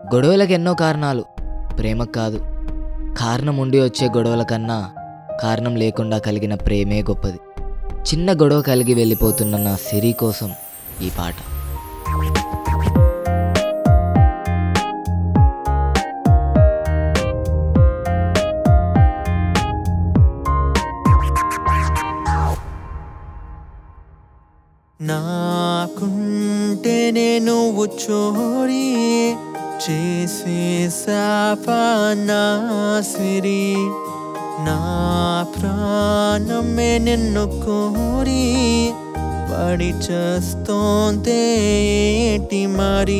గొడవలకు ఎన్నో కారణాలు ప్రేమకు కాదు కారణం ఉండి వచ్చే గొడవల కన్నా కారణం లేకుండా కలిగిన ప్రేమే గొప్పది చిన్న గొడవ కలిగి వెళ్ళిపోతున్న నా సిరి కోసం ఈ పాట నాకుంటేనే నువ్వు చోరీ చేసేసావా నా సిరి నా ప్రాణమే నిన్ను కోరి పడి చేస్తోందే ఏంటి మరి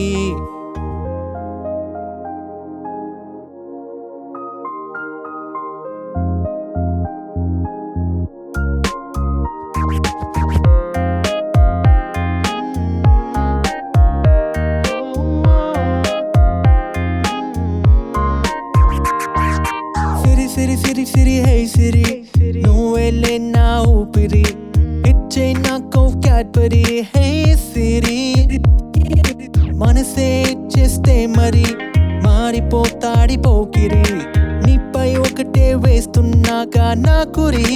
సిరి సిరి సిరి సిరి హై సిరి నువ్వెళ్ళే నా ఊపిరి ఇచ్చే నాకు క్యాడ్బరీ హై సిరి మనసే ఇచ్చేస్తే మరి మారిపోతాడి పోకిరి నీపై ఒకటే వేస్తున్నాగా నా కురి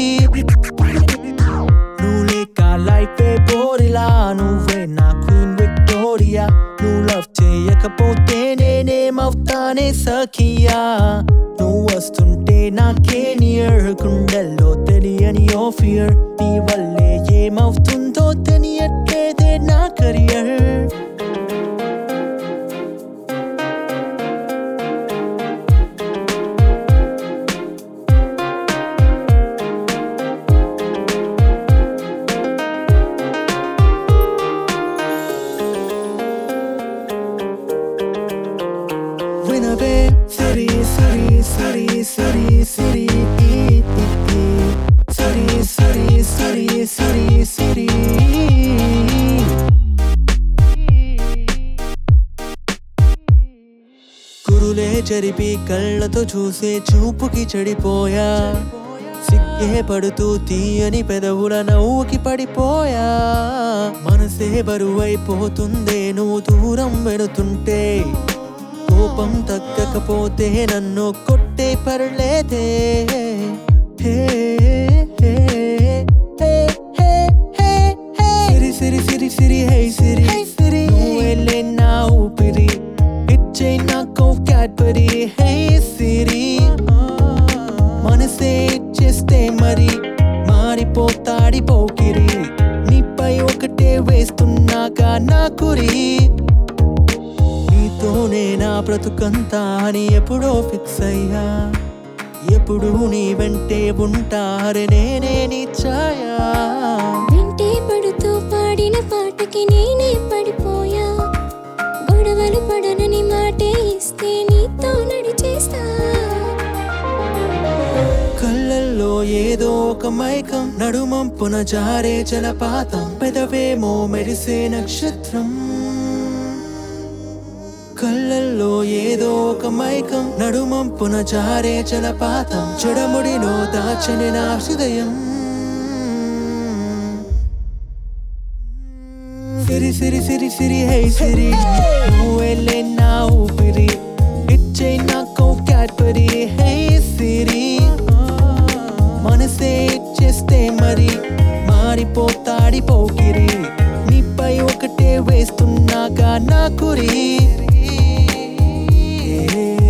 నువ్వు లేక లైఫ్ బోరిలా నువ్వే నా క్వీన్ విక్టోరియా నువ్వు లవ్ చేయకపోతే నేనేమవుతానే సఖియా నువ్వు వస్తుంటే నాకే నియర్ గుండెల్లో తెలియని ఓ ఫియర్ నీ వల్లే ఏమవుతుందో తెలియట్లేదే నా కెరియర్ వినవే సరి సరి సరి సరి సరి ఈ, ఈ, ఈ. సరి సరి సరి సరి సరి కురులే జరిపి కళ్ళతో చూసే చూపుకి చెడిపోయా సిగ్గే పడుతూ తీయని పెదవుల నవ్వుకి పడిపోయా మనసే బరువైపోతుందే నువ్వు దూరం వెళుతుంటే కోపం తగ్గకపోతే నన్ను కొట్టే పర్లేదే హే, హే, హే, హే, హే, హే. సిరి సిరి సిరి సిరి హై సిరి సిరి నువ్వెళ్ళే నా ఊపిరి ఇచ్చే నాకు క్యాడ్బరీ హై సిరి మనసే ఇచ్చేస్తే మరి మారిపోతాడి పోకిరి నీపై ఒకటే వేస్తున్నాగా నా కురి నీతోనే నా బ్రతుకంతా అని ఎప్పుడో ఫిక్స్ అయ్యా ఎప్పుడు నీ వెంటే ఉంటారే నేనే నీ ఛాయా వెంటే పడుతూ పాడిన పాటకి నేనే పడిపోయా గొడవలు పడనని మాటే ఇస్తే నీతో నడిచేస్తా కళ్ళల్లో ఏదో ఒక మైకం నడుమంపున జారే జలపాతం పెదవేమో మెరిసే నక్షత్రం కళ్ళల్లో ఏదో ఒక మైకం నడుమంపున జారే జలపాతం చెడముడిలో దాచని నా హృదయం సిరి సిరి సిరి సిరి హై సిరి నువ్వెళ్ళే నా ఊపిరి ఇచ్చే నాకు క్యాడ్బరీ హై సిరి మనసే ఇచ్చేస్తే మరి మారిపోతాడి పోకిరి నీపై ఒకటే వేస్తున్నాగా నా కురి